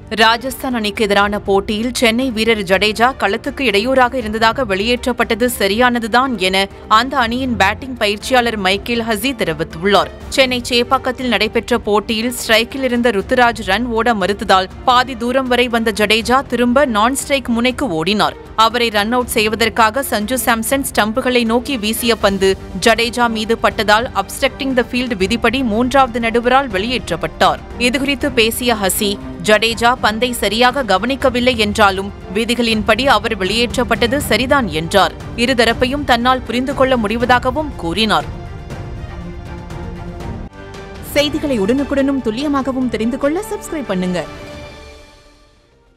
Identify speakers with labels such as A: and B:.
A: ராஜஸ்தான் அணிக்கு எதிரான போட்டியில் சென்னை வீரர் ஜடேஜா களத்துக்கு இடையூறாக இருந்ததாக வெளியேற்றப்பட்டது சரியானதுதான் என அந்த அணியின் பேட்டிங் பயிற்சியாளர் மைக்கேல் ஹசி தெரிவித்துள்ளார் சென்னை சேப்பாக்கத்தில் நடைபெற்ற போட்டியில் ஸ்ட்ரைக்கில் இருந்த ருத்துராஜ் ரன் ஓட மறுத்ததால் பாதி தூரம் வரை வந்த ஜடேஜா திரும்ப நான் ஸ்ட்ரைக் முனைக்கு ஓடினார் அவரை ரன் அவுட் செய்வதற்காக சஞ்சு சாம்சன் ஸ்டம்புகளை நோக்கி வீசிய பந்து ஜடேஜா மீது பட்டதால் அப்ஸ்ட்ரக்டிங் த ஃபீல்டு விதிப்படி மூன்றாவது நடுவரால் வெளியேற்றப்பட்டார் இதுகுறித்து பேசிய ஹசி ஜடேஜா பந்தை சரியாக கவனிக்கவில்லை என்றாலும் விதிகளின்படி அவர் வெளியேற்றப்பட்டது சரிதான் என்றார் இருதரப்பையும் தன்னால் புரிந்து கொள்ள முடிவதாகவும் கூறினார்
B: செய்திகளை உடனுக்குடனும் துல்லியமாகவும் தெரிந்து கொள்ள சப்ஸ்கிரைப் பண்ணுங்க